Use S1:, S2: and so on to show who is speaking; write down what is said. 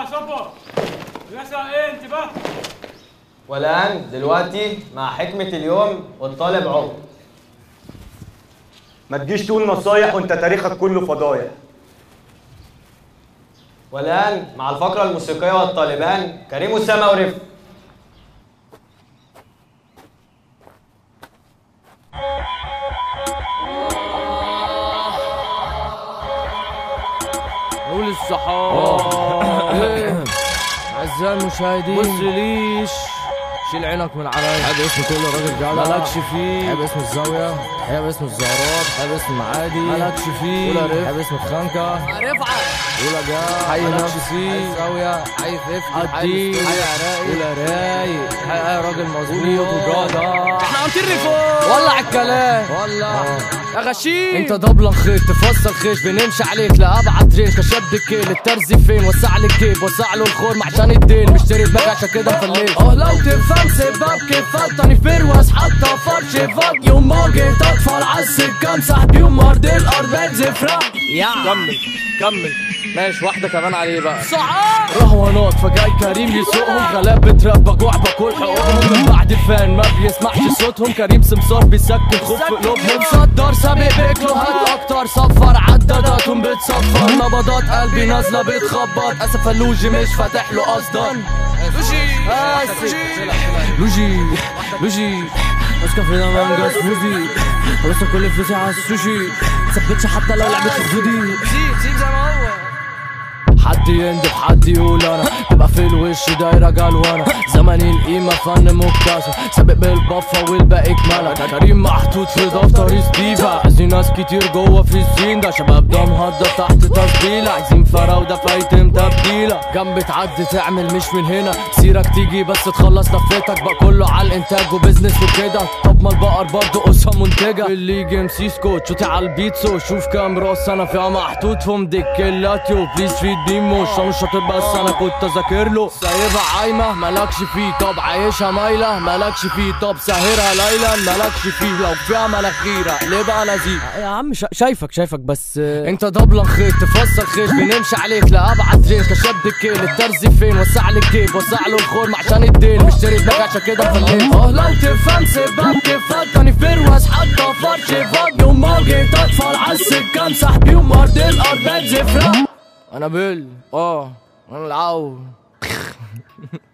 S1: صبر يسأل ايه انت بقى
S2: والآن دلوقتي مع حكمة اليوم والطالب عمر
S3: ما تجيش تقول نصايح وانت تاريخك كله فضايح
S2: والآن مع الفقرة الموسيقية والطالبان كريم أسامة ورفق
S4: قول الصحاب
S5: اعزائي المشاهدين
S4: بص ليش
S5: شيل عينك من عليا
S4: حب اسم كل راجل جدع
S5: مالكش فيه
S4: حب اسم الزاوية حب اسم الزهرات حب اسم المعادي
S5: مالكش فيه
S4: قول يا حب اسم الخنكة
S5: رفعت
S4: قول يا جا
S5: حي
S4: مالكش
S5: نفسي.
S4: فيه
S5: الزاوية حي فيفتي
S4: عدي
S5: حي
S4: قول يا رايق حي يا راجل مظبوط وجدع
S5: احنا هنطير فوق ولع الكلام
S4: والله
S5: يا غشيم
S4: انت دبلن خيط تفصل خيش بنمشي عليك لابعد ريش كشاب الكيل الترزي فين وسع لي الجيب وسع له الخرم عشان الديل مشتري دماغ عشان كده مفليش
S5: اه لو تفهم سباب كيف فطني فرواس حتى فرش فاض يوم ما جيت اطفال عالسكة امسح بيهم ارض الارض بقت زفرة يا
S4: كمل كمل ماشي واحدة كمان عليه بقى
S5: صعاب
S4: رهوانات فجاي كريم يسوقهم غلاب بتربى جوع باكل حقوقهم من بعد الفان ما بيسمعش صوتهم كريم سمسار بيسكن خوف في قلوبهم
S5: متصدر سابق بكلوهات اكتر صفر عداداتهم بتصفر نبضات قلبي نازله بتخبط اسف اللوجي مش فاتح له قصدا آسف.
S4: لوجي لوجي ماسكة في مانجا سموذي خلصت كل فلوسي على السوشي مثبتش حتى لو لعبت في خدودي
S5: سيب سيب زي ما هو
S4: حد يندب حد يقول انا تبقى في الوش دايرة جلوانة زمني القيمة فن مكتسب سابق بالبفة والباقي كمالة كريم محطوط في دفتر ستيفا عايزين ناس كتير جوه في الزين ده شباب ده مهدد تحت تسجيلة عايزين فراودة فايتم تبديلة جنب تعدي تعمل مش من هنا سيرك تيجي بس تخلص لفتك بقى كله على الانتاج وبزنس وكده طب ما البقر برضه قصة منتجة اللي جيم سيسكو شوتي على البيتسو شوف كام راس انا فيها محطوط فيهم ديكيلاتيو بليز في ديمو مش شاطر بس انا كنت اذاكر له سايبها عايمة مالكش فيه طب عايشها مايلة مالكش فيه طب ساهرها ليلا مالكش فيه لو فيها مناخيرة ليه نزيه يا عم شا- شايفك شايفك بس انت دبلن خيط تفصل خيش بنمشي عليك لابعد ريش كشاب الكيل الترزي فين وسع لي الجيب وسع له الخرم عشان الدين مشتري دماغ عشان كده مفليت
S5: اه لو تفهم سباب كيف فطني فرواس حتى فرش فاض يوم ما جيت اطفال عالسكة امسح بيهم ارض الارض بقت زفرة
S4: انا بيل اه انا العو